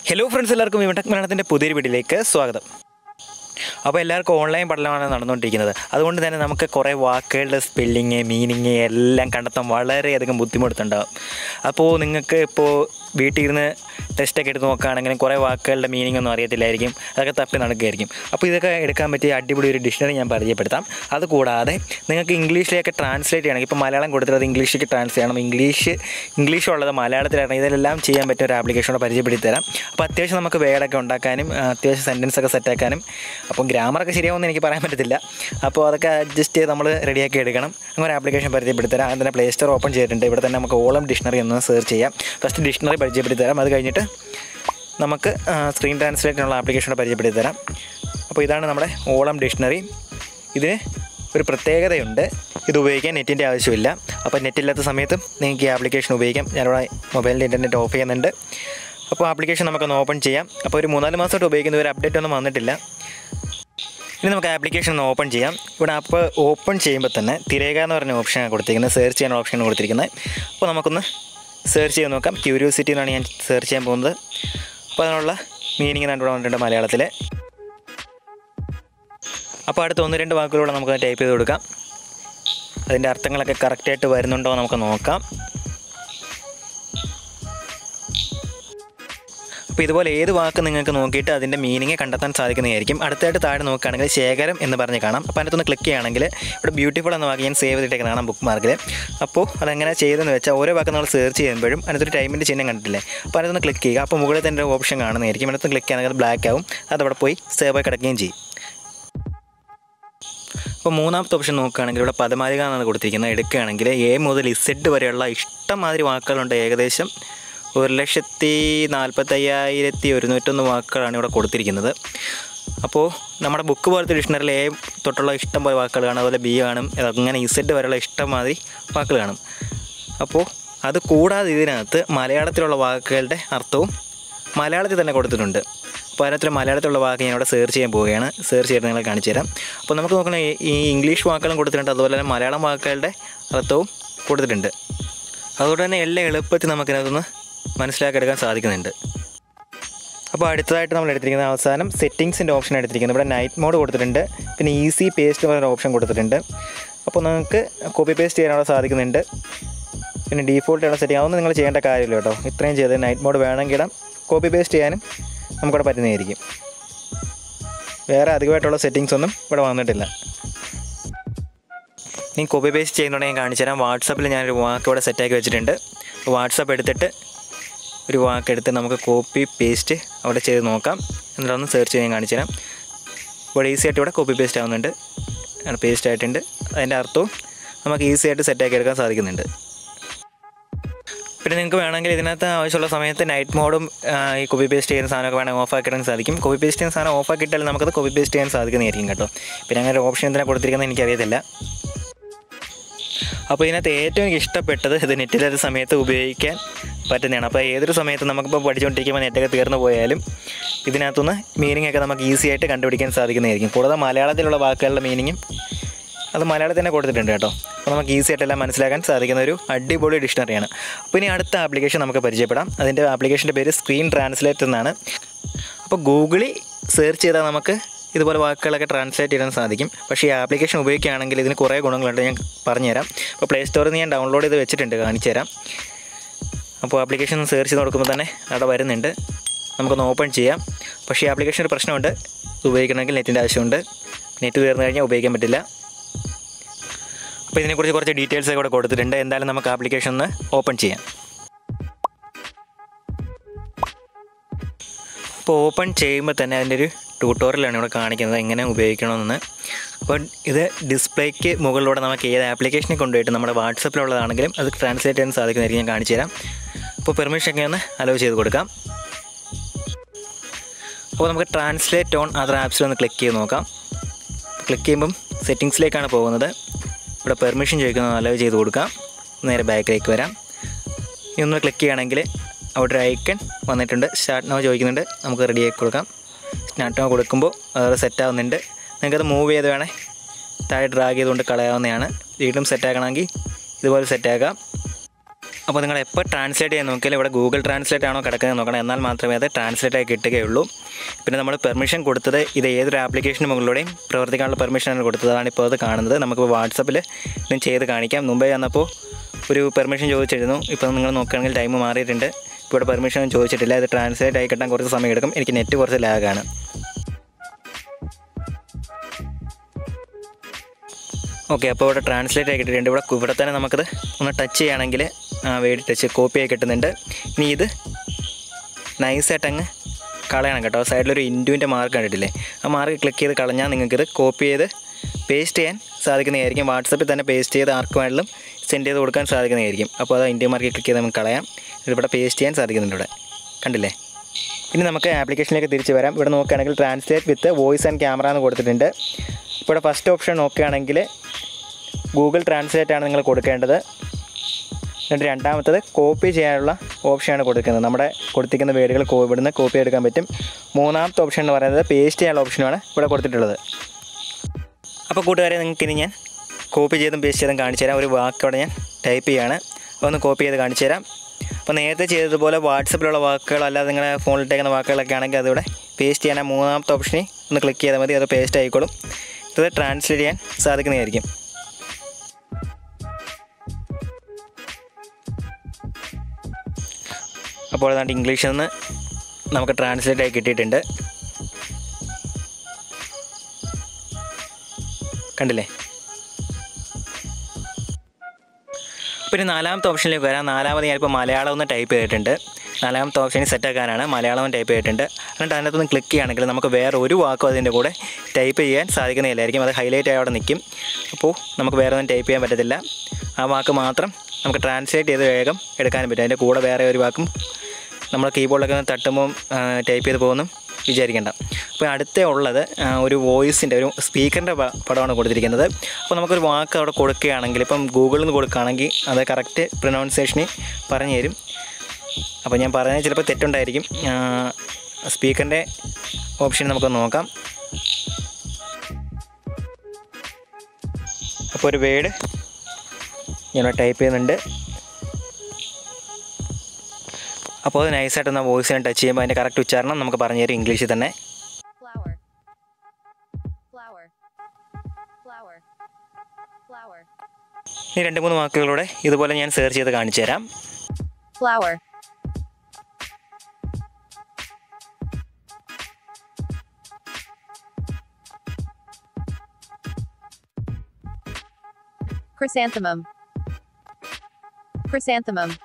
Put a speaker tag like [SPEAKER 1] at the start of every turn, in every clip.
[SPEAKER 1] hello friends എല്ലാവർക്കും വിമടക് മലയാളത്തിൻ്റെ പുതിയൊരു വീഡിയോയിലേക്ക് സ്വാഗതം അപ്പോൾ എല്ലാവർക്കും ഓൺലൈൻ പഠനമാണ് നടന്നുകൊണ്ടിരിക്കുന്നത് അതുകൊണ്ട് തന്നെ നമുക്ക് കുറേ വാക്കുകളുടെ സ്പെല്ലിങ് മീനിങ് എല്ലാം കണ്ടെത്താൻ വളരെയധികം ബുദ്ധിമുട്ടുണ്ടാകും അപ്പോൾ നിങ്ങൾക്ക് ഇപ്പോൾ വീട്ടിൽ ഇരുന്ന് ടെസ്റ്റൊക്കെ എടുത്ത് നോക്കുകയാണെങ്കിലും കുറേ വാക്കുകളുടെ മീനിങ് ഒന്നും അറിയത്തില്ലായിരിക്കും അതൊക്കെ തപ്പി നടക്കുകയായിരിക്കും അപ്പോൾ ഇതൊക്കെ എടുക്കാൻ പറ്റിയ അടിപൊളി ഒരു ഡിക്ഷണറി ഞാൻ പരിചയപ്പെടുത്താം അതുകൂടാതെ നിങ്ങൾക്ക് ഇംഗ്ലീഷിലേക്ക് ട്രാൻസ്ലേറ്റ് ചെയ്യണമെങ്കിൽ ഇപ്പോൾ മലയാളം കൊടുത്തിട്ട് ഇംഗ്ലീഷിലേക്ക് ട്രാൻസ്ലേറ്റ് ചെയ്യണം ഇംഗ്ലീഷ് ഇംഗ്ലീഷ് ഉള്ളത് മലയാളത്തിലാണ് ഇതെല്ലാം ചെയ്യാൻ പറ്റിയ ഒരു ആപ്ലിക്കേഷനോട് പരിചയപ്പെടുത്തി തരാം അപ്പോൾ അത്യാവശ്യം നമുക്ക് വേർഡൊക്കെ ഉണ്ടാക്കാനും ആ, അത്യാവശ്യം സെൻറ്റൻസ് ഒക്കെ സെറ്റാക്കാനും അപ്പം ഗ്രാമറൊക്കെ ശരിയാവുമെന്ന് എനിക്ക് പറയാൻ പറ്റത്തില്ല അപ്പോൾ അതൊക്കെ അഡ്ജസ്റ്റ് ചെയ്ത് നമ്മൾ റെഡിയാക്കി എടുക്കണം അങ്ങനെ ഒരു ആപ്ലിക്കേഷൻ പരിചയപ്പെടുത്തി തരാം അതിൻ്റെ പ്ലേ സ്റ്റോർ ഓപ്പൺ ചെയ്തിട്ടുണ്ട് ഇവിടെ തന്നെ നമുക്ക് ഓളം ഡിക്ഷണറി ഒന്ന് സെർച്ച് ചെയ്യാം ഫസ്റ്റ് ഡിക്ഷണറി പരിചയപ്പെടുത്തി തരാം അത് കഴിഞ്ഞിട്ട് നമുക്ക് സ്ക്രീൻ ട്രാൻസ്ലേറ്റിനുള്ള ആപ്ലിക്കേഷനോട് പരിചയപ്പെടുത്തി തരാം അപ്പോൾ ഇതാണ് നമ്മുടെ ഓളം ഡിക്ഷണറി ഇതിന് ഒരു പ്രത്യേകതയുണ്ട് ഇത് ഉപയോഗിക്കാൻ നെറ്റിൻ്റെ ആവശ്യമില്ല അപ്പോൾ നെറ്റ് ഇല്ലാത്ത സമയത്തും നിങ്ങൾക്ക് ഈ ആപ്ലിക്കേഷൻ ഉപയോഗിക്കാം ഞാനിവിടെ മൊബൈലിൻ്റെ ഇൻ്റർനെറ്റ് ഓഫ് ചെയ്യുന്നുണ്ട് അപ്പോൾ ആപ്ലിക്കേഷൻ നമുക്കൊന്ന് ഓപ്പൺ ചെയ്യാം അപ്പോൾ ഒരു മൂന്നാല് മാസമായിട്ട് ഉപയോഗിക്കുന്ന ഒരു അപ്ഡേറ്റ് ഒന്നും വന്നിട്ടില്ല ഇനി നമുക്ക് ആപ്ലിക്കേഷൻ ഒന്ന് ഓപ്പൺ ചെയ്യാം ഇവിടെ ആപ്പ് ഓപ്പൺ ചെയ്യുമ്പോൾ തന്നെ തിരയുക എന്ന് പറഞ്ഞ ഓപ്ഷനാണ് കൊടുത്തിരിക്കുന്നത് സെർച്ച് ചെയ്യാൻ ഓപ്ഷനാണ് കൊടുത്തിരിക്കുന്നത് അപ്പോൾ നമുക്കൊന്ന് സെർച്ച് ചെയ്ത് നോക്കാം ക്യൂരിയോസിറ്റി എന്നാണ് ഞാൻ സെർച്ച് ചെയ്യാൻ പോകുന്നത് അപ്പോൾ അതിനുള്ള മീനിങ് ഇവിടെ വന്നിട്ടുണ്ട് മലയാളത്തിൽ അപ്പോൾ അടുത്ത ഒന്ന് രണ്ട് വാക്കുകളൂടെ നമുക്ക് ടൈപ്പ് ചെയ്ത് കൊടുക്കാം അതിൻ്റെ അർത്ഥങ്ങളൊക്കെ കറക്റ്റായിട്ട് വരുന്നുണ്ടോ എന്ന് നമുക്ക് നോക്കാം അപ്പോൾ ഇതുപോലെ ഏത് വാക്ക് നിങ്ങൾക്ക് നോക്കിയിട്ട് അതിൻ്റെ മീനിങ് കണ്ടെത്താൻ സാധിക്കുന്നതായിരിക്കും അടുത്തായിട്ട് താഴെ നോക്കുകയാണെങ്കിൽ ശേഖരം എന്ന് പറഞ്ഞ് കാണാം അപ്പോൾ അതിനകത്തൊന്ന് ക്ലിക്ക് ചെയ്യുകയാണെങ്കിൽ ഇവിടെ ബ്യൂട്ടിഫുൾ എന്ന വാക്ക് ഞാൻ സേവ് ചെയ്തിട്ടേക്ക് കാണാം ബുക്ക് മാർക്കിൽ അപ്പോൾ അതെങ്ങനെ ചെയ്തെന്ന് വെച്ചാൽ ഓരോ വാക്ക് നമ്മൾ സെർച്ച് ചെയ്യുമ്പോഴും അതിനകത്തൊരു ടൈമിൻ്റെ ചിഹ്നം കണ്ടിട്ടില്ലേ അപ്പോൾ അതിനൊന്ന് ക്ലിക്ക് ചെയ്യുക അപ്പോൾ മുകളിൽ തന്നെ ഒരു ഓപ്ഷൻ കാണുന്നതായിരിക്കും അതിനകത്ത് ക്ലിക്ക് ചെയ്യുകയാണെങ്കിൽ ബ്ലാക്ക് ആവും അതവിടെ പോയി സേവ് ആയി കിടക്കുകയും ചെയ്യും അപ്പോൾ മൂന്നാമത്തെ ഓപ്ഷൻ നോക്കുകയാണെങ്കിൽ ഇവിടെ പദമാലിക എന്നാണ് കൊടുത്തിരിക്കുന്നത് എടുക്കുകയാണെങ്കിൽ എ മുതൽ ഇസെഡ് വരെയുള്ള ഇഷ്ടംമാതിരി വാക്കുകളുണ്ട് ഏകദേശം ഒരു ലക്ഷത്തി നാൽപ്പത്തയ്യായിരത്തി ഒരുന്നൂറ്റൊന്ന് വാക്കുകളാണ് ഇവിടെ കൊടുത്തിരിക്കുന്നത് അപ്പോൾ നമ്മുടെ ബുക്ക് പോലത്തെ ഡിക്ഷണറിൽ എ തൊട്ടുള്ള ഇഷ്ടം പോലെ വാക്കുകൾ കാണും അതുപോലെ ബി കാണും അങ്ങനെ ഇസെഡ് വരെയുള്ള ഇഷ്ടംമാതിരി വാക്കുകൾ കാണും അപ്പോൾ അത് കൂടാതെ ഇതിനകത്ത് മലയാളത്തിലുള്ള വാക്കുകളുടെ അർത്ഥവും മലയാളത്തിൽ തന്നെ കൊടുത്തിട്ടുണ്ട് അപ്പോൾ അതിനകത്തൊരു മലയാളത്തിലുള്ള വാക്ക് ഞാൻ ഇവിടെ സെർച്ച് ചെയ്യാൻ പോവുകയാണ് സെർച്ച് ചെയ്ത് നിങ്ങളെ കാണിച്ചു തരാം അപ്പോൾ നമുക്ക് നോക്കണം ഈ- ഈ ഇംഗ്ലീഷ് വാക്കുകളും കൊടുത്തിട്ടുണ്ട് അതുപോലെ തന്നെ മലയാളം വാക്കുകളുടെ അർത്ഥവും കൊടുത്തിട്ടുണ്ട് അതുകൊണ്ട് തന്നെ എല്ലാം എളുപ്പത്തിൽ നമുക്കിനകത്തുനിന്ന് മനസ്സിലാക്കിയെടുക്കാൻ സാധിക്കുന്നുണ്ട് അപ്പോൾ അടുത്തതായിട്ട് നമ്മൾ എടുത്തിരിക്കുന്ന അവസാനം സെറ്റിങ്സിൻ്റെ ഓപ്ഷൻ എടുത്തിരിക്കുന്നത് ഇവിടെ നൈറ്റ് മോഡ് കൊടുത്തിട്ടുണ്ട് പിന്നെ ഈസി പേസ്റ്റ് പറഞ്ഞ ഓപ്ഷൻ കൊടുത്തിട്ടുണ്ട് അപ്പോൾ നിങ്ങൾക്ക് കോപ്പി പേസ്റ്റ് ചെയ്യാനുള്ള സാധിക്കുന്നുണ്ട് പിന്നെ ഡീഫോൾട്ട് ആണ് സെറ്റിംഗ് അതൊന്നും നിങ്ങൾ ചെയ്യേണ്ട കാര്യമില്ല കേട്ടോ ഇത്രയും ചെയ്ത് നൈറ്റ് മോഡ് വേണമെങ്കിൽ ഇടാം കോപ്പി പേസ്റ്റ് ചെയ്യാനും നമുക്കിവിടെ പറ്റുന്നതായിരിക്കും വേറെ അധികമായിട്ടുള്ള സെറ്റിങ്സ് ഒന്നും ഇവിടെ വന്നിട്ടില്ല ഇനി കോപ്പി പേസ്റ്റ് ചെയ്യുന്നുണ്ടെങ്കിൽ ഞാൻ കാണിച്ചു തരാം വാട്സപ്പിൽ ഞാനൊരു വാക്ക് ഇവിടെ സെറ്റാക്കി വെച്ചിട്ടുണ്ട് വാട്സപ്പ് എടുത്തിട്ട് ഒരു വാക്ക് എടുത്ത് നമുക്ക് കോപ്പി പേസ്റ്റ് അവിടെ ചെയ്ത് നോക്കാം എന്നിട്ടൊന്ന് സെർച്ച് ചെയ്യാൻ കാണിച്ചു തരാം ഇവിടെ ഈസി ആയിട്ട് ഇവിടെ കോപ്പി പേസ്റ്റ് ആവുന്നുണ്ട് പേസ്റ്റ് ആയിട്ടുണ്ട് അതിൻ്റെ അർത്ഥവും നമുക്ക് ഈസി ആയിട്ട് സെറ്റാക്കി എടുക്കാൻ സാധിക്കുന്നുണ്ട് പിന്നെ നിങ്ങൾക്ക് വേണമെങ്കിൽ ഇതിനകത്ത് ആവശ്യമുള്ള സമയത്ത് നൈറ്റ് മോഡും ആ, ഈ കോപ്പി പേസ്റ്റ് ചെയ്യുന്ന സാധനമൊക്കെ വേണമെങ്കിൽ ഓഫ് ആക്കിയിടാൻ സാധിക്കും കോപ്പി പേസ്റ്റ് ചെയ്യുന്ന സാധനം ഓഫ് ആക്കിയിട്ടാൽ നമുക്കത് കോപ്പി പേസ്റ്റ് ചെയ്യാൻ സാധിക്കുന്നതായിരിക്കും കേട്ടോ പിന്നെ അങ്ങനെ ഒരു ഓപ്ഷൻ എന്തിനാണ് കൊടുത്തിരിക്കുന്നത് എനിക്കറിയത്തില്ല അപ്പോൾ ഇതിനകത്ത് ഏറ്റവും എനിക്ക് ഇഷ്ടപ്പെട്ടത് ഇത് നെറ്റിലൊരു സമയത്ത് ഉപയോഗിക്കാൻ പറ്റുന്നതാണ് അപ്പോൾ ഏതൊരു സമയത്ത് നമുക്കിപ്പോൾ പഠിച്ചുകൊണ്ടിരിക്കുമ്പോൾ നെറ്റൊക്കെ തീർന്നു പോയാലും ഇതിനകത്തുനിന്ന് മീനിങ് ഒക്കെ നമുക്ക് ഈസി ആയിട്ട് കണ്ടുപിടിക്കാൻ സാധിക്കുന്നതായിരിക്കും കൂടുതൽ മലയാളത്തിലുള്ള വാക്കുകളുടെ മീനിങ്ങും അത് മലയാളത്തിൽ തന്നെ കൊടുത്തിട്ടുണ്ട് കേട്ടോ അപ്പോൾ നമുക്ക് ഈസി ആയിട്ടെല്ലാം മനസ്സിലാക്കാൻ സാധിക്കുന്ന ഒരു അടിപൊളി ഡിക്ഷണറിയാണ് അപ്പോൾ ഇനി അടുത്ത ആപ്ലിക്കേഷൻ നമുക്ക് പരിചയപ്പെടാം അതിൻ്റെ ആപ്ലിക്കേഷൻ്റെ പേര് സ്ക്രീൻ ട്രാൻസ്ലേറ്റ് എന്നാണ് അപ്പോൾ ഗൂഗിളിൽ സെർച്ച് ചെയ്താൽ നമുക്ക് ഇതുപോലെ വാക്കുകളൊക്കെ ട്രാൻസ്ലേറ്റ് ചെയ്യാൻ സാധിക്കും പക്ഷേ ഈ ആപ്ലിക്കേഷൻ ഉപയോഗിക്കുകയാണെങ്കിൽ ഇതിന് കുറേ ഗുണങ്ങളുണ്ട് ഞാൻ പറഞ്ഞുതരാം അപ്പോൾ പ്ലേ സ്റ്റോറിൽ നിന്ന് ഞാൻ ഡൗൺലോഡ് ചെയ്ത് വെച്ചിട്ടുണ്ട് കാണിച്ചു തരാം അപ്പോൾ ആപ്ലിക്കേഷൻ സെർച്ച് ചെയ്ത് കൊടുക്കുമ്പോൾ തന്നെ അവിടെ വരുന്നുണ്ട് നമുക്കൊന്ന് ഓപ്പൺ ചെയ്യാം പക്ഷേ ഈ ആപ്ലിക്കേഷൻ ഒരു പ്രശ്നമുണ്ട് ഇത് ഉപയോഗിക്കണമെങ്കിൽ നെറ്റിൻ്റെ ആവശ്യമുണ്ട് നെറ്റ് തീർന്നു കഴിഞ്ഞാൽ ഉപയോഗിക്കാൻ പറ്റില്ല അപ്പോൾ ഇതിനെക്കുറിച്ച് കുറച്ച് ഡീറ്റെയിൽസ് ഒക്കെ ഇവിടെ കൊടുത്തിട്ടുണ്ട് എന്തായാലും നമുക്ക് ആപ്ലിക്കേഷൻ ഒന്ന് ഓപ്പൺ ചെയ്യാം അപ്പോൾ ഓപ്പൺ ചെയ്യുമ്പോൾ തന്നെ അതിൻ്റെ ഒരു ട്യൂട്ടോറിയലാണ് ഇവിടെ കാണിക്കുന്നത് എങ്ങനെ ഉപയോഗിക്കണമെന്ന് അപ്പോൾ ഇത് ഡിസ്പ്ലേക്ക് മുകളിലൂടെ നമുക്ക് ഏത് ആപ്ലിക്കേഷനിൽ കൊണ്ടുപോയിട്ട് നമ്മുടെ വാട്സപ്പിലുള്ളതാണെങ്കിലും അത് ട്രാൻസ്ലേറ്റ് ചെയ്യാൻ സാധിക്കുന്നതായിരിക്കും ഞാൻ കാണിച്ചു തരാം അപ്പോൾ പെർമിഷൻ ഒക്കെ ഒന്ന് അലോ ചെയ്ത് കൊടുക്കാം അപ്പോൾ നമുക്ക് ട്രാൻസ്ലേറ്റ് ഓൺ അതർ ആപ്സിൽ ഒന്ന് ക്ലിക്ക് ചെയ്ത് നോക്കാം ക്ലിക്ക് ചെയ്യുമ്പം സെറ്റിങ്സിലേക്കാണ് പോകുന്നത് ഇവിടെ പെർമിഷൻ ചോദിക്കുന്നത് അലോ ചെയ്ത് കൊടുക്കാം നേരെ ബാക്കിലേക്ക് വരാം ഇനി ഒന്ന് ക്ലിക്ക് ചെയ്യുകയാണെങ്കിൽ അവിടെ ഒരു ഐക്കൺ വന്നിട്ടുണ്ട് സ്റ്റാർട്ട് നോ ചോദിക്കുന്നുണ്ട് നമുക്ക് റെഡി ആക്കി കൊടുക്കാം സ്റ്റാർട്ട് നോ കൊടുക്കുമ്പോൾ അത് സെറ്റ് ആവുന്നുണ്ട് നിങ്ങൾക്കത് മൂവ് ചെയ്ത് വേണേൽ താഴെ ഡ്രാഗ് ചെയ്തുകൊണ്ട് കളയാവുന്നതാണ് വീണ്ടും സെറ്റ് ആക്കണമെങ്കിൽ ഇതുപോലെ സെറ്റ് ആക്കാം അപ്പോൾ നിങ്ങൾ എപ്പോൾ ട്രാൻസ്ലേറ്റ് ചെയ്യാൻ നോക്കിയാലും ഇവിടെ ഗൂഗിൾ ട്രാൻസ്ലേറ്റ് ആണോ കിടക്കുന്നത് നോക്കണം എന്നാൽ മാത്രമേ അത് ട്രാൻസ്ലേറ്റ് ആയി കിട്ടുകയുള്ളൂ പിന്നെ നമ്മൾ പെർമിഷൻ കൊടുത്തത് ഇത് ഏതൊരു ആപ്ലിക്കേഷന് മുകളിലൂടെയും പ്രവർത്തിക്കാനുള്ള പെർമിഷനാണ് കൊടുത്തത് അതാണ് ഇപ്പോൾ അത് കാണുന്നത് നമുക്ക് വാട്സപ്പിൽ ഇതും ചെയ്ത് കാണിക്കാം മുമ്പേ വന്നപ്പോൾ ഒരു പെർമിഷൻ ചോദിച്ചിരുന്നു ഇപ്പോൾ നിങ്ങൾ നോക്കുകയാണെങ്കിൽ ടൈം മാറിയിട്ടുണ്ട് ഇപ്പോൾ ഇവിടെ പെർമിഷൻ ചോദിച്ചിട്ടില്ല ഇത് ട്രാൻസ്ലേറ്റ് ആയി കിട്ടാൻ കുറച്ച് സമയം എടുക്കും എനിക്ക് നെറ്റ് കുറച്ച് ലാഗാണ് ഓക്കെ അപ്പോൾ ഇവിടെ ട്രാൻസ്ലേറ്റ് ആയി കിട്ടിയിട്ടുണ്ട് ഇവിടെ ഇവിടെ തന്നെ നമുക്കത് ഒന്ന് ടച്ച് ചെയ്യുകയാണെങ്കിൽ വേടി ടച്ച് കോപ്പി ആയി കിട്ടുന്നുണ്ട് ഇനി ഇത് നൈസായിട്ട് അങ്ങ് കളയണം കേട്ടോ സൈഡിലൊരു ഇൻറ്റുവിൻ്റെ മാർക്ക് കണ്ടിട്ടില്ലേ ആ മാർക്ക് ക്ലിക്ക് ചെയ്ത് കളഞ്ഞാൽ നിങ്ങൾക്കിത് കോപ്പി ചെയ്ത് പേസ്റ്റ് ചെയ്യാൻ സാധിക്കുന്നതായിരിക്കും വാട്സപ്പിൽ തന്നെ പേസ്റ്റ് ചെയ്ത് ആർക്ക് വേണമെങ്കിലും സെൻഡ് ചെയ്ത് കൊടുക്കാൻ സാധിക്കുന്നതായിരിക്കും അപ്പോൾ അത് ഇന്ത്യ മാർക്ക് ക്ലിക്ക് ചെയ്ത് നമുക്ക് കളയാം ഇവിടെ പേസ്റ്റ് ചെയ്യാൻ സാധിക്കുന്നുണ്ട് ഇവിടെ കണ്ടില്ലേ ഇനി നമുക്ക് ആപ്ലിക്കേഷനിലേക്ക് തിരിച്ച് വരാം ഇവിടെ നോക്കുകയാണെങ്കിൽ translate with voice and camera എന്ന് കൊടുത്തിട്ടുണ്ട് ഇപ്പോൾ ഇവിടെ ഫസ്റ്റ് ഓപ്ഷൻ നോക്കുകയാണെങ്കിൽ ഗൂഗിൾ ട്രാൻസ്ലേറ്റ് ആണ് നിങ്ങൾ കൊടുക്കേണ്ടത് എന്നിട്ട് രണ്ടാമത്തത് കോപ്പി ചെയ്യാനുള്ള ഓപ്ഷനാണ് കൊടുക്കുന്നത് നമ്മുടെ കൊടുത്തിരിക്കുന്ന വേർഡുകൾ കോ ഇവിടുന്ന് കോപ്പി എടുക്കാൻ പറ്റും മൂന്നാമത്തെ ഓപ്ഷൻ എന്ന് പറയുന്നത് പേസ്റ്റ് ചെയ്യാനുള്ള ഓപ്ഷനാണ് ഇവിടെ കൊടുത്തിട്ടുള്ളത് അപ്പോൾ കൂട്ടുകാരെ നിങ്ങൾക്ക് ഇനി ഞാൻ കോപ്പി ചെയ്തും പേസ്റ്റ് ചെയ്തും കാണിച്ചു തരാം ഒരു വാക്കോടെ ഞാൻ ടൈപ്പ് ചെയ്യാണ് ഒന്ന് കോപ്പി ചെയ്ത് കാണിച്ചു തരാം അപ്പോൾ നേരത്തെ ചെയ്തതുപോലെ വാട്സപ്പിലുള്ള വാക്കുകൾ അല്ലാതെ നിങ്ങളുടെ ഫോണിലിട്ടേക്കുന്ന വാക്കുകളൊക്കെ ആണെങ്കിൽ അതിവിടെ പേസ്റ്റ് ചെയ്യാൻ ആ മൂന്നാമത്തെ ഓപ്ഷനിൽ ഒന്ന് ക്ലിക്ക് ചെയ്താൽ മതി അത് പേസ്റ്റ് ആയിക്കോളും ഇത് ട്രാൻസ്ലേറ്റ് ചെയ്യാൻ സാധിക്കുന്നതായിരിക്കും അപ്പോൾ അതാണ്ട് ഇംഗ്ലീഷിൽ നിന്ന് നമുക്ക് ട്രാൻസ്ലേറ്റ് ആയി കിട്ടിയിട്ടുണ്ട് കണ്ടില്ലേ പിന്നെ നാലാമത്തെ ഓപ്ഷനിലേക്ക് വരാം നാലാമത് ഞാനിപ്പോൾ മലയാളം ഒന്ന് ടൈപ്പ് ചെയ്തിട്ടുണ്ട് നാലാമത്തെ ഓപ്ഷനിൽ സെറ്റാക്കാനാണ് മലയാളം ടൈപ്പ് ചെയ്തിട്ടുണ്ട് എന്നിട്ട് അതിനകത്തൊന്ന് ക്ലിക്ക് ചെയ്യുകയാണെങ്കിൽ നമുക്ക് വേറെ ഒരു വാക്കും അതിൻ്റെ കൂടെ ടൈപ്പ് ചെയ്യാൻ സാധിക്കുന്നതില്ലായിരിക്കും അത് ഹൈലൈറ്റ് ആയി അവിടെ നിൽക്കും അപ്പോൾ നമുക്ക് വേറെ ഒന്നും ടൈപ്പ് ചെയ്യാൻ പറ്റത്തില്ല ആ വാക്ക് മാത്രം നമുക്ക് ട്രാൻസ്ലേറ്റ് ചെയ്ത് വേഗം എടുക്കാനും പറ്റും അതിൻ്റെ കൂടെ വേറെ ഒരു വാക്കും നമ്മൾ കീബോർഡിലൊക്കെ ഒന്ന് തട്ടുമ്പോൾ ടൈപ്പ് ചെയ്ത് പോകുന്നു വിചാരിക്കേണ്ട അപ്പോൾ അടുത്ത ഉള്ളത് ആ, ഒരു വോയിസിൻ്റെ ഒരു സ്പീക്കറിൻ്റെ പടമാണ് കൊടുത്തിരിക്കുന്നത് അപ്പോൾ നമുക്കൊരു വാക്ക് അവിടെ കൊടുക്കുകയാണെങ്കിൽ ഇപ്പം ഗൂഗിളിൽ നിന്ന് കൊടുക്കുകയാണെങ്കിൽ അത് കറക്റ്റ് പ്രൊനൗൺസിയേഷന് പറഞ്ഞു തരും അപ്പോൾ ഞാൻ പറഞ്ഞത് ചിലപ്പോൾ തെറ്റുണ്ടായിരിക്കും സ്പീക്കറിൻ്റെ ഓപ്ഷൻ നമുക്ക് നോക്കാം അപ്പോൾ ഒരു വേഡ് ഞാൻ ടൈപ്പ് ചെയ്യുന്നുണ്ട് അപ്പോൾ അത് നൈസായിട്ട് ആ വോയിസിനെ ടച്ച് ചെയ്യുമ്പോൾ അതിൻ്റെ കറക്റ്റ് ഉച്ചാരണം നമുക്ക് പറഞ്ഞു തരും ഇംഗ്ലീഷിൽ തന്നെ
[SPEAKER 2] flower flower flower flower
[SPEAKER 1] ഇനി രണ്ട് മൂന്ന് വാക്കുകളൂടെ ഇതുപോലെ ഞാൻ സെർച്ച് ചെയ്ത് കാണിച്ചു തരാം
[SPEAKER 2] flower chrysanthemum chrysanthemum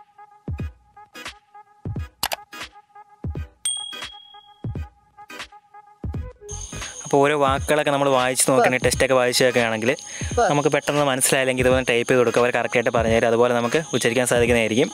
[SPEAKER 1] അപ്പോൾ ഓരോ വാക്കുകളൊക്കെ നമ്മൾ വായിച്ച് നോക്കുകയാണെങ്കിൽ ടെസ്റ്റൊക്കെ വായിച്ച് നോക്കുകയാണെങ്കിൽ നമുക്ക് പെട്ടെന്ന് മനസ്സിലായില്ലെങ്കിൽ ഇതുപോലെ ടൈപ്പ് ചെയ്ത് കൊടുക്കുക അവർ കറക്റ്റായിട്ട് പറഞ്ഞു തരും അതുപോലെ നമുക്ക് ഉച്ചരിക്കാൻ സാധിക്കുന്നതായിരിക്കും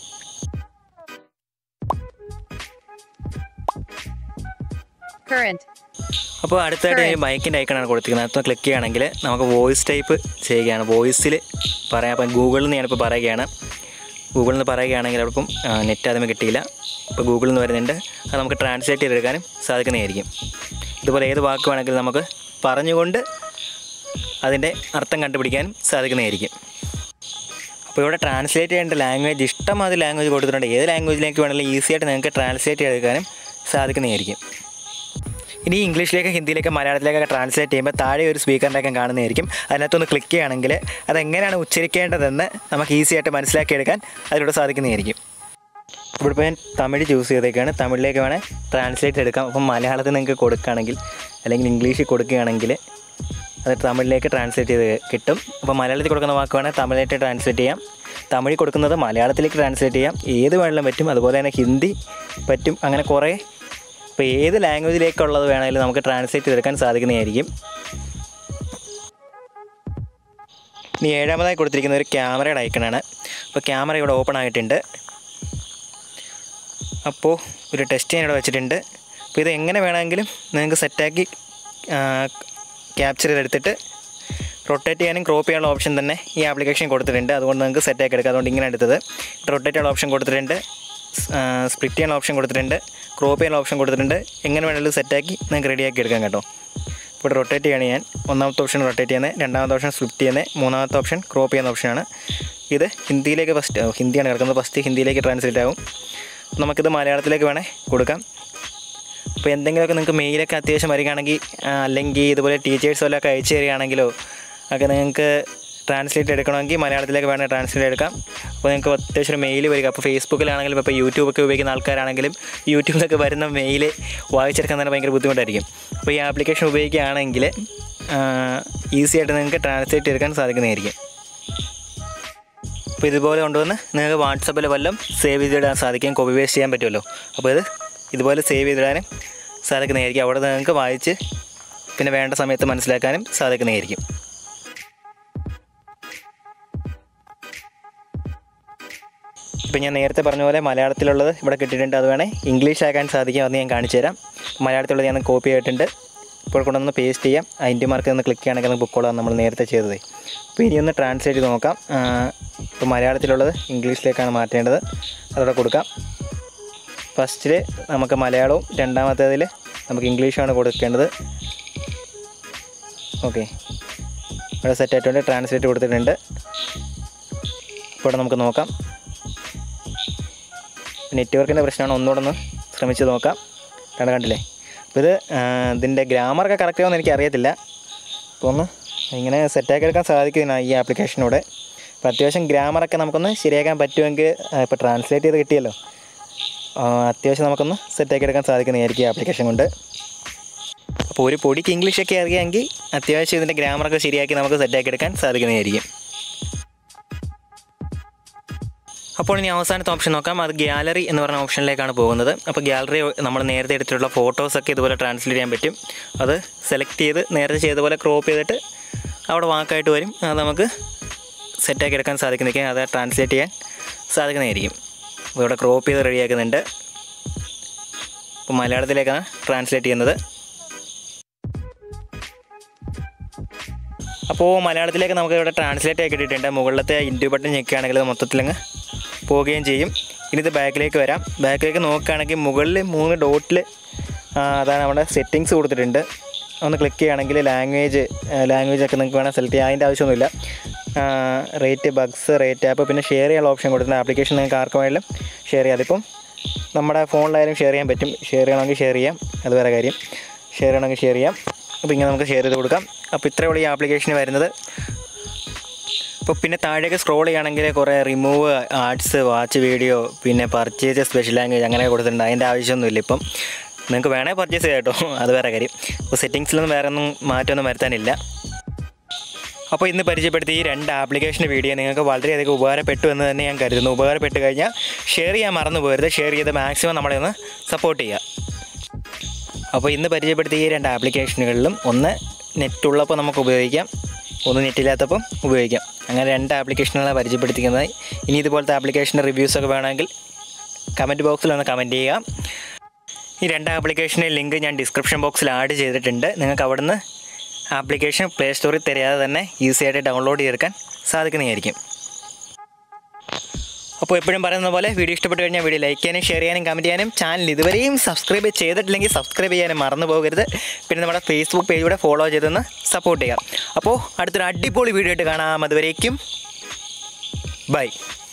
[SPEAKER 2] current
[SPEAKER 1] അപ്പോൾ അടുത്തായിട്ട് ഈ ബൈക്കിൻ്റെ ഐക്കണാണ് കൊടുത്തിരിക്കുന്നത് അതൊന്ന് ക്ലിക്ക് ചെയ്യുകയാണെങ്കിൽ നമുക്ക് വോയിസ് ടൈപ്പ് ചെയ്യുകയാണ് വോയിസിൽ പറയാം അപ്പം ഗൂഗിളിൽ നിന്ന് ഞാനിപ്പോൾ പറയുകയാണ് ഗൂഗിളിൽ നിന്ന് പറയുകയാണെങ്കിൽ അപ്പം നെറ്റ് ആദ്യമേ കിട്ടിയില്ല ഇപ്പോൾ ഗൂഗിളിൽ നിന്ന് വരുന്നുണ്ട് അത് നമുക്ക് ട്രാൻസ്ലേറ്റ് ചെയ്തെടുക്കാനും സാധിക്കുന്നതായിരിക്കും ഇതുപോലെ ഏത് വാക്ക് വേണമെങ്കിലും നമുക്ക് പറഞ്ഞുകൊണ്ട് അതിൻ്റെ അർത്ഥം കണ്ടുപിടിക്കാനും സാധിക്കുന്നതായിരിക്കും അപ്പോൾ ഇവിടെ ട്രാൻസ്ലേറ്റ് ചെയ്യേണ്ട ലാംഗ്വേജ് ഇഷ്ടമാതിരി ലാംഗ്വേജ് കൊടുത്തിട്ടുണ്ട് ഏത് ലാംഗ്വേജിലേക്ക് വേണമെങ്കിലും ഈസി ആയിട്ട് നിങ്ങൾക്ക് ട്രാൻസ്ലേറ്റ് ചെയ്തെടുക്കാനും സാധിക്കുന്നതായിരിക്കും ഇനി ഇംഗ്ലീഷിലേക്ക് ഹിന്ദിയിലേക്ക് മലയാളത്തിലേക്കൊക്കെ ട്രാൻസ്ലേറ്റ് ചെയ്യുമ്പോൾ താഴെ ഒരു സ്പീക്കറിൻ്റെ ഒക്കെ കാണുന്നതായിരിക്കും അതിനകത്തൊന്ന് ക്ലിക്ക് ചെയ്യുകയാണെങ്കിൽ അതെങ്ങനെയാണ് ഉച്ചരിക്കേണ്ടതെന്ന് നമുക്ക് ഈസി ആയിട്ട് മനസ്സിലാക്കിയെടുക്കാൻ അതിലൂടെ സാധിക്കുന്നതായിരിക്കും ഇവിടെ ഇപ്പോൾ ഞാൻ തമിഴ് ചൂസ് ചെയ്തേക്കാണ് തമിഴിലേക്ക് വേണേൽ ട്രാൻസ്ലേറ്റ് എടുക്കാം അപ്പം മലയാളത്തിൽ നിങ്ങൾക്ക് കൊടുക്കുകയാണെങ്കിൽ അല്ലെങ്കിൽ ഇംഗ്ലീഷിൽ കൊടുക്കുകയാണെങ്കിൽ അത് തമിഴിലേക്ക് ട്രാൻസ്ലേറ്റ് ചെയ്ത് കിട്ടും അപ്പോൾ മലയാളത്തിൽ കൊടുക്കുന്ന വാക്ക് വേണേൽ തമിഴിലേക്ക് ട്രാൻസ്ലേറ്റ് ചെയ്യാം തമിഴ് കൊടുക്കുന്നത് മലയാളത്തിലേക്ക് ട്രാൻസ്ലേറ്റ് ചെയ്യാം ഏത് വേണമെങ്കിലും പറ്റും അതുപോലെ തന്നെ ഹിന്ദി പറ്റും അങ്ങനെ കുറേ ഇപ്പോൾ ഏത് ലാംഗ്വേജിലേക്കുള്ളത് വേണമെങ്കിലും നമുക്ക് ട്രാൻസ്ലേറ്റ് ചെയ്തെടുക്കാൻ സാധിക്കുന്നതായിരിക്കും ഇനി ഏഴാമതായി കൊടുത്തിരിക്കുന്ന ഒരു ക്യാമറയുടെ ഐക്കണാണ് അപ്പോൾ ക്യാമറ ഇവിടെ ഓപ്പൺ ആയിട്ടുണ്ട് അപ്പോൾ ഒരു ടെസ്റ്റ് ഞാൻ ഇവിടെ വെച്ചിട്ടുണ്ട് അപ്പോൾ ഇത് എങ്ങനെ വേണമെങ്കിലും നിങ്ങൾക്ക് സെറ്റാക്കി ക്യാപ്ചർ ചെയ്തെടുത്തിട്ട് റൊട്ടേറ്റ് ചെയ്യാനും ക്രോപ്പ് ചെയ്യാനുള്ള ഓപ്ഷൻ തന്നെ ഈ ആപ്ലിക്കേഷൻ കൊടുത്തിട്ടുണ്ട് അതുകൊണ്ട് നിങ്ങൾക്ക് സെറ്റാക്കി എടുക്കാം അതുകൊണ്ട് ഇങ്ങനെ എടുത്തത് റൊട്ടേറ്റ് ചെയ്യാനുള്ള ഓപ്ഷൻ കൊടുത്തിട്ടുണ്ട് സ്പ്ലിറ്റ് ചെയ്യാനുള്ള ഓപ്ഷൻ കൊടുത്തിട്ടുണ്ട് ക്രോപ്പ് ചെയ്യാനുള്ള ഓപ്ഷൻ കൊടുത്തിട്ടുണ്ട് എങ്ങനെ വേണമെങ്കിലും സെറ്റാക്കി നിങ്ങൾക്ക് റെഡിയാക്കി എടുക്കാം കേട്ടോ ഇവിടെ റൊട്ടേറ്റ് ചെയ്യണം ഞാൻ ഒന്നാമത്തെ ഓപ്ഷൻ റൊട്ടേറ്റ് ചെയ്യുന്നത് രണ്ടാമത്തെ ഓപ്ഷൻ സ്വിഫ്റ്റ് ചെയ്യുന്നത് മൂന്നാമത്തെ ഓപ്ഷൻ ക്രോപ്പ് ചെയ്യുന്ന ഓപ്ഷനാണ് ഇത് ഹിന്ദിയിലേക്ക് ഫസ്റ്റ് ഹിന്ദിയാണ് കിടക്കുന്നത് ഫസ്റ്റ് ഹിന്ദിയിലേക്ക് ട്രാൻസ്ലേറ്റ് ആവും നമുക്കിത് മലയാളത്തിലേക്ക് വേണേൽ കൊടുക്കാം അപ്പോൾ എന്തെങ്കിലുമൊക്കെ നിങ്ങൾക്ക് മെയിലൊക്കെ അത്യാവശ്യം വരികയാണെങ്കിൽ ആ, അല്ലെങ്കിൽ ഇതുപോലെ ടീച്ചേഴ്സ് വല്ലതൊക്കെ അയച്ചു തരികയാണെങ്കിലോ ഒക്കെ നിങ്ങൾക്ക് ട്രാൻസ്ലേറ്റ് എടുക്കണമെങ്കിൽ മലയാളത്തിലേക്ക് വേണമെങ്കിൽ ട്രാൻസ്ലേറ്റ് എടുക്കാം അപ്പോൾ നിങ്ങൾക്ക് അത്യാവശ്യം ഒരു മെയിൽ വരിക അപ്പോൾ ഫേസ്ബുക്കിലാണെങ്കിലും ഇപ്പോൾ യൂട്യൂബൊക്കെ ഉപയോഗിക്കുന്ന ആൾക്കാരാണെങ്കിലും യൂട്യൂബിലൊക്കെ വരുന്ന മെയിൽ വായിച്ചെടുക്കാൻ തന്നെ ഭയങ്കര ബുദ്ധിമുട്ടായിരിക്കും അപ്പോൾ ഈ ആപ്ലിക്കേഷൻ ഉപയോഗിക്കുകയാണെങ്കിൽ ഈസി ആയിട്ട് നിങ്ങൾക്ക് ട്രാൻസ്ലേറ്റ് എടുക്കാൻ സാധിക്കുന്നതായിരിക്കും അപ്പോൾ ഇതുപോലെ കൊണ്ടുവന്ന് നിങ്ങൾക്ക് വാട്സപ്പിൽ വല്ലതും സേവ് ചെയ്തിടാൻ സാധിക്കും കോപ്പി പേസ്റ്റ് ചെയ്യാൻ പറ്റുമല്ലോ അപ്പോൾ ഇത് ഇതുപോലെ സേവ് ചെയ്തിടാനും സാധിക്കുന്നതായിരിക്കും അവിടെ നിങ്ങൾക്ക് വായിച്ച് പിന്നെ വേണ്ട സമയത്ത് മനസ്സിലാക്കാനും സാധിക്കുന്നതായിരിക്കും ഇപ്പം ഞാൻ നേരത്തെ പറഞ്ഞ പോലെ മലയാളത്തിലുള്ളത് ഇവിടെ കിട്ടിയിട്ടുണ്ട് അത് വേണേൽ ഇംഗ്ലീഷിലാക്കാൻ സാധിക്കും അത് ഞാൻ കാണിച്ചു തരാം മലയാളത്തിലുള്ളത് ഞാൻ കോപ്പി ആയിട്ടുണ്ട് ഇപ്പോൾ കൊണ്ടൊന്ന് പേസ്റ്റ് ചെയ്യാം അതിൻ്റെ മാർക്ക് ഒന്ന് ക്ലിക്ക് ചെയ്യണമെങ്കിൽ ഒന്ന് ബുക്കോളാം നമ്മൾ നേരത്തെ ചെയ്തത് അപ്പോൾ ഇനി ഒന്ന് ട്രാൻസ്ലേറ്റ് ചെയ്ത് നോക്കാം ഇപ്പോൾ മലയാളത്തിലുള്ളത് ഇംഗ്ലീഷിലേക്കാണ് മാറ്റേണ്ടത് അതവിടെ കൊടുക്കാം ഫസ്റ്റിൽ നമുക്ക് മലയാളവും രണ്ടാമത്തേതിൽ നമുക്ക് ഇംഗ്ലീഷാണ് കൊടുക്കേണ്ടത് ഓക്കെ ഇവിടെ സെറ്റ് ആയിട്ടുണ്ട് ട്രാൻസ്ലേറ്റ് കൊടുത്തിട്ടുണ്ട് ഇപ്പോൾ ഇവിടെ നമുക്ക് നോക്കാം നെറ്റ്വർക്കിൻ്റെ പ്രശ്നമാണ് ഒന്നുകൂടെ ഒന്ന് ശ്രമിച്ച് നോക്കാം കണ്ട കണ്ടില്ലേ അപ്പോൾ ഇത് ആ, ഇതിൻ്റെ ഗ്രാമറൊക്കെ കറക്റ്റ് ആവുമെന്ന് എനിക്ക് അറിയത്തില്ല അപ്പോൾ ഒന്ന് ഇങ്ങനെ സെറ്റാക്കി എടുക്കാൻ സാധിക്കുന്നതാണ് ഈ ആപ്ലിക്കേഷനൂടെ അപ്പോൾ അത്യാവശ്യം ഗ്രാമറൊക്കെ നമുക്കൊന്ന് ശരിയാക്കാൻ പറ്റുമെങ്കിൽ ആ, ഇപ്പോൾ ട്രാൻസ്ലേറ്റ് ചെയ്ത് കിട്ടിയല്ലോ ആ, അത്യാവശ്യം നമുക്കൊന്ന് സെറ്റാക്കി എടുക്കാൻ സാധിക്കുന്നതായിരിക്കും ഈ ആപ്ലിക്കേഷൻ കൊണ്ട് അപ്പോൾ ഒരു പൊടിക്ക് ഇംഗ്ലീഷൊക്കെ അറിയാമെങ്കിൽ അത്യാവശ്യം ഇതിൻ്റെ ഗ്രാമറൊക്കെ ശരിയാക്കി നമുക്ക് സെറ്റാക്കി എടുക്കാൻ സാധിക്കുന്നതായിരിക്കും അപ്പോൾ ഇനി അവസാനത്തെ ഓപ്ഷൻ നോക്കാം അത് ഗ്യാലറി എന്ന് പറഞ്ഞ ഓപ്ഷനിലേക്കാണ് പോകുന്നത് അപ്പോൾ ഗ്യാലറി നമ്മൾ നേരത്തെ എടുത്തിട്ടുള്ള ഫോട്ടോസൊക്കെ ഇതുപോലെ ട്രാൻസ്ലേറ്റ് ചെയ്യാൻ പറ്റും അത് സെലക്ട് ചെയ്ത് നേരത്തെ ചെയ്ത പോലെ ക്രോപ്പ് ചെയ്തിട്ട് അവിടെ വാക്കായിട്ട് വരും അത് നമുക്ക് സെറ്റാക്കി എടുക്കാൻ സാധിക്കുന്നതൊക്കെ അത് ട്രാൻസ്ലേറ്റ് ചെയ്യാൻ സാധിക്കുന്നതായിരിക്കും അപ്പോൾ ഇവിടെ ക്രോപ്പ് ചെയ്ത് റെഡിയാക്കുന്നുണ്ട് അപ്പോൾ മലയാളത്തിലേക്കാണ് ട്രാൻസ്ലേറ്റ് ചെയ്യുന്നത് അപ്പോൾ മലയാളത്തിലേക്ക് നമുക്ക് ഇവിടെ ട്രാൻസ്ലേറ്റ് ആക്കി ഇട്ടിട്ടുണ്ട് മുകളിലത്തെ ഇൻഡു ബട്ടൺ ഞെക്കുകയാണെങ്കിൽ അത് മൊത്തത്തിലങ്ങ് പോവുകയും ചെയ്യും ഇനി ഇത് ബാക്കിലേക്ക് വരാം ബാക്കിലേക്ക് നോക്കുകയാണെങ്കിൽ മുകളിൽ മൂന്ന് ഡോട്ടിൽ അതാണ് നമ്മുടെ സെറ്റിങ്സ് കൊടുത്തിട്ടുണ്ട് ഒന്ന് ക്ലിക്ക് ചെയ്യുകയാണെങ്കിൽ ലാംഗ്വേജ് ലാംഗ്വേജ് ഒക്കെ നിങ്ങൾക്ക് വേണം സെലക്ട് ചെയ്യാം അതിൻ്റെ ആവശ്യമൊന്നുമില്ല റേറ്റ് ബഗ്സ് റേറ്റ് ആപ്പ് പിന്നെ ഷെയർ ചെയ്യാനുള്ള ഓപ്ഷൻ കൊടുത്തിട്ടുണ്ട് ആപ്ലിക്കേഷൻ നിങ്ങൾക്ക് ആർക്കും വേണമെങ്കിലും ഷെയർ ചെയ്യാം അതിപ്പം നമ്മുടെ ഫോണിലായാലും ഷെയർ ചെയ്യാൻ പറ്റും ഷെയർ ചെയ്യണമെങ്കിൽ ഷെയർ ചെയ്യാം അത് വേറെ കാര്യം ഷെയർ ചെയ്യണമെങ്കിൽ ഷെയർ ചെയ്യാം അപ്പോൾ ഇങ്ങനെ നമുക്ക് ഷെയർ ചെയ്ത് കൊടുക്കാം അപ്പോൾ ഇത്രയേ ഉള്ളൂ ഈ ആപ്ലിക്കേഷന് വരുന്നത് അപ്പോൾ പിന്നെ താഴേക്ക് സ്ക്രോൾ ചെയ്യുകയാണെങ്കിൽ കുറേ റിമൂവ് ആർട്സ് വാച്ച് വീഡിയോ പിന്നെ പർച്ചേസ് സ്പെഷ്യൽ ലാംഗ്വേജ് അങ്ങനെ കൊടുത്തിട്ടുണ്ട് അതിൻ്റെ ആവശ്യമൊന്നുമില്ല ഇപ്പം നിങ്ങൾക്ക് വേണേൽ പർച്ചേസ് ചെയ്യാം കേട്ടോ അത് വേറെ കാര്യം അപ്പോൾ സെറ്റിങ്സിലൊന്നും വേറെ ഒന്നും മാറ്റമൊന്നും വരുത്താനില്ല അപ്പോൾ ഇന്ന് പരിചയപ്പെടുത്തിയ ഈ രണ്ട് ആപ്ലിക്കേഷൻ വീഡിയോ നിങ്ങൾക്ക് വളരെയധികം ഉപകാരപ്പെട്ടു എന്ന് തന്നെ ഞാൻ കരുതുന്നു ഉപകാരപ്പെട്ട് കഴിഞ്ഞാൽ ഷെയർ ചെയ്യാൻ മറന്നു പോകരുത് ഷെയർ ചെയ്ത് മാക്സിമം നമ്മളെ ഒന്ന് സപ്പോർട്ട് ചെയ്യുക അപ്പോൾ ഇന്ന് പരിചയപ്പെടുത്തിയ ഈ രണ്ട് ആപ്ലിക്കേഷനുകളിലും ഒന്ന് നെറ്റ് ഉള്ളപ്പോൾ നമുക്ക് ഉപയോഗിക്കാം ഒന്ന് നെറ്റില്ലാത്തപ്പം ഉപയോഗിക്കാം അങ്ങനെ രണ്ട് ആപ്ലിക്കേഷനുകളാണ് പരിചയപ്പെടുത്തിക്കുന്നത് ഇനി ഇതുപോലത്തെ ആപ്ലിക്കേഷൻ്റെ റിവ്യൂസൊക്കെ വേണമെങ്കിൽ കമൻറ്റ് ബോക്സിൽ ഒന്ന് കമൻറ്റ് ചെയ്യുക ഈ രണ്ട് ആപ്ലിക്കേഷൻ്റെ ലിങ്ക് ഞാൻ ഡിസ്ക്രിപ്ഷൻ ബോക്സിൽ ആഡ് ചെയ്തിട്ടുണ്ട് നിങ്ങൾക്ക് അവിടുന്ന് ആപ്ലിക്കേഷൻ പ്ലേ സ്റ്റോറിൽ തരാതെ തന്നെ ഈസി ആയിട്ട് ഡൗൺലോഡ് ചെയ്തെടുക്കാൻ സാധിക്കുന്നതായിരിക്കും അപ്പോൾ എപ്പോഴും പറയുന്ന പോലെ വീഡിയോ ഇഷ്ടപ്പെട്ട് കഴിഞ്ഞാൽ വീഡിയോ ലൈക്ക് ചെയ്യാനും ഷെയർ ചെയ്യാനും കമൻറ്റ് ചെയ്യാനും ചാനൽ ഇതുവരെയും സബ്സ്ക്രൈബ് ചെയ്തിട്ടില്ലെങ്കിൽ സബ്സ്ക്രൈബ് ചെയ്യാനും മറന്നു പോകരുത് പിന്നെ നമ്മുടെ ഫേസ്ബുക്ക് പേജ് കൂടെ ഫോളോ ചെയ്തൊന്ന് സപ്പോർട്ട് ചെയ്യാം അപ്പോൾ അടുത്തൊരു അടിപൊളി വീഡിയോ ആയിട്ട് കാണാം അതുവരേക്കും ബൈ